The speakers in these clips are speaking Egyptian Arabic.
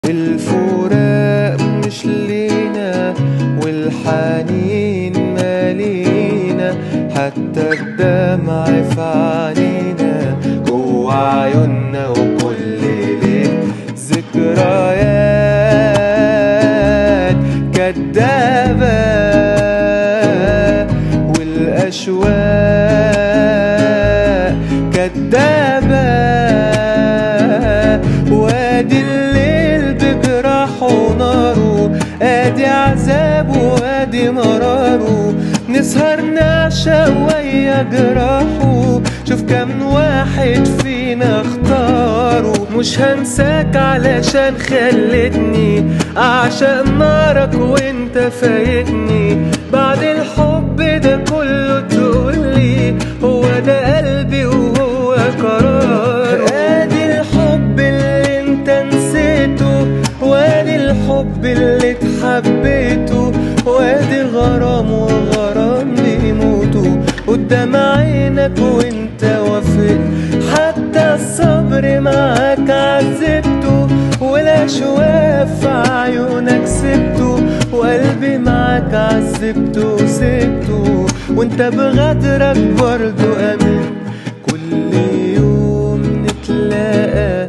الفراق مش لينا والحنين مالينا حتى الدمع في عينينا جوا عيوننا وكل ليل ذكريات كدابة والأشواق كدابة وادي الليل بجراحه وناره ادي عذابه وادي مراره نسهر نعشق ويا جراحه شوف كم واحد فينا اختاره مش هنساك علشان خلتني اعشق نارك وانت فايتني بعد الحب ده كله تقولي هو ده قلبي وهو قرار ادي الحب اللي انت نسيته وادي الحب اللي اتحبيته وادي غرام وغرام بيموتوا قدام عينك وانت وافق حتى الصبر معاك عذبته والاشواق في عيونك سبته وقلبي معاك عذبته وسبته وانت بغدرك برضو امين كل يوم نتلاقى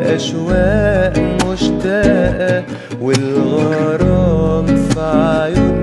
والاشواق مشتاقة والغرام في عيونك